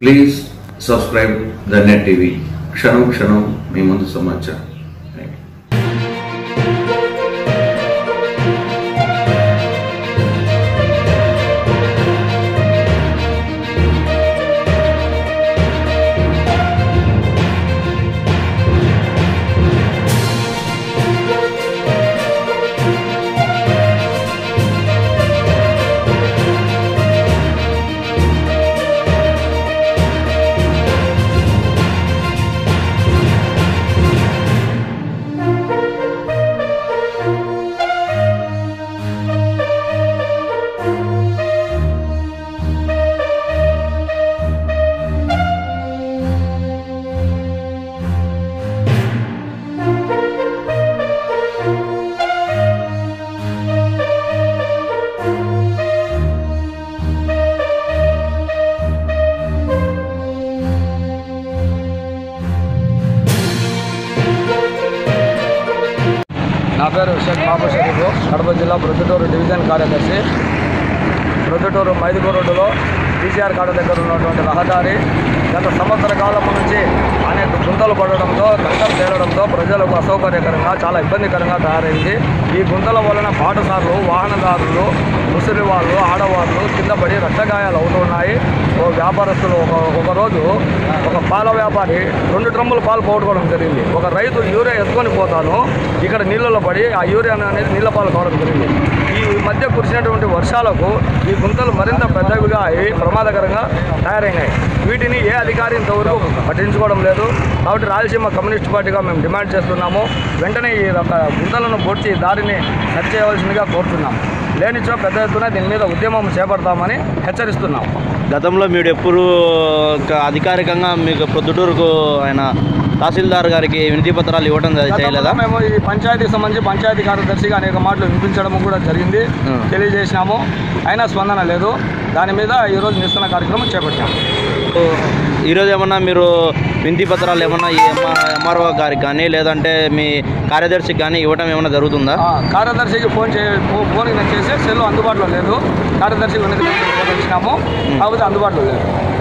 Please subscribe the net TV క్షణం క్షణం మీ ముందు సమాచారం థ్యాంక్ యూ నా పేరు షేక్ మహబూబ్ షరీఫ్ కడప జిల్లా ప్రొద్దుటూరు డివిజన్ కార్యదర్శి ప్రొద్దుటూరు మైదుగూరు రోడ్డులో టీసీఆర్ కాడ దగ్గర ఉన్నటువంటి రహదారి గత సంవత్సర కాలం నుంచి అనేక గుంతలు పడడంతో కంకర తేలడంతో ప్రజలకు అసౌకర్యకరంగా చాలా ఇబ్బందికరంగా తయారైంది ఈ గుంతల వలన పాఠశాలలు వాహనదారులు ముసలి వాళ్ళు ఆడవాళ్ళు కింద పడి రక్తగాయాలు అవుతున్నాయి ఓ వ్యాపారస్తులు ఒక ఒకరోజు ఒక పాల వ్యాపారి రెండు డ్రమ్ములు పాలు పోగొట్టుకోవడం జరిగింది ఒక రైతు యూరియా ఎత్తుకొని పోతాను ఇక్కడ నీళ్ళలో పడి ఆ యూరియా అనేది నీళ్ళ పాలు కావడం జరిగింది ఈ మధ్య కురిసినటువంటి వర్షాలకు ఈ గుంతలు మరింత పెద్దవిగా అయి ప్రమాదకరంగా తయారైనాయి వీటిని ఏ అధికారి ఇంతవరకు పట్టించుకోవడం లేదు కాబట్టి రాయలసీమ కమ్యూనిస్ట్ పార్టీగా మేము డిమాండ్ చేస్తున్నాము వెంటనే ఈ రక గుంతలను పొడిచి దారిని సరి చేయవలసిందిగా కోరుతున్నాము లేనిచో పెద్ద ఎత్తున దీని మీద ఉద్యమం చేపడతామని హెచ్చరిస్తున్నాము గతంలో మీరు ఎప్పుడు ఒక అధికారికంగా మీకు ప్రొద్దుటూరుకు ఆయన తహసీల్దార్ గారికి వినతి పత్రాలు ఇవ్వడం జరి- చేయలేదా గతంలో మేము ఈ పంచాయతీ సంబంధించి పంచాయతీ కార్యదర్శిగా అనేక మాటలు వినిపించడం కూడా జరిగింది Hmm. తెలియజేసినాము అయినా స్పందన లేదు దాని మీద ఈరోజు నిరసన కార్యక్రమం చేపట్టాము ఈరోజు ఏమన్నా మీరు వినతి పత్రాలు ఏమన్నా ఈ ఎంఆర్ఓ గారికి కానీ లేదంటే మీ కార్యదర్శికి కానీ ఇవ్వడం ఏమన్నా జరుగుతుందా ఆ, కార్యదర్శికి ఫోన్ చే ఫో- ఫోన్ చేసి సెల్ అందుబాటులో లేదు కార్యదర్శికి వినతి పత్రం ఇచ్చినాము కాకపోతే అందుబాటులో లేదు